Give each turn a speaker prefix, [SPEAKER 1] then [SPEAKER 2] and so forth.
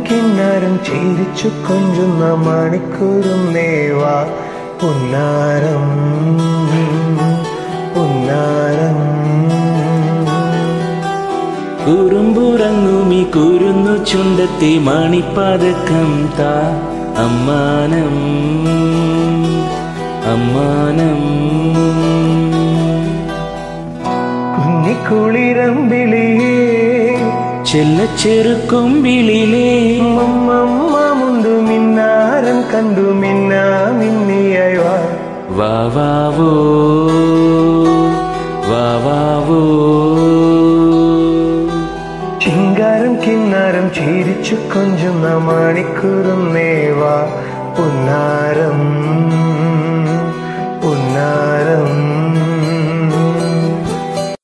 [SPEAKER 1] കിന്നാരം ചിരിച്ചു കൊഞ്ചുന്ന മണിക്കൂറും നേവാ പുന്നാരം പുന്നാരം
[SPEAKER 2] കുറുമ്പുറങ്ങുമി കുരുന്നു ചുണ്ടത്തെ മണിപ്പതക്കം താ അമ്മാനം അമ്മാനം
[SPEAKER 1] കുഞ്ഞിക്കുളിരമ്പിളിയേ
[SPEAKER 2] ചെല്ലച്ചെറുക്കൊമ്പിളിലേ
[SPEAKER 1] മമ്മമ്മ മുണ്ടു മിന്നാരം കണ്ടു മിന്നാ മിന്നിയായി വാ
[SPEAKER 2] വാവാവോ വാവാവോ
[SPEAKER 1] ചിങ്കാരം കിന്നാരം ചിരിച്ചു കൊഞ്ചുന്ന മണിക്കൂറും നേവാ പുന്നാരം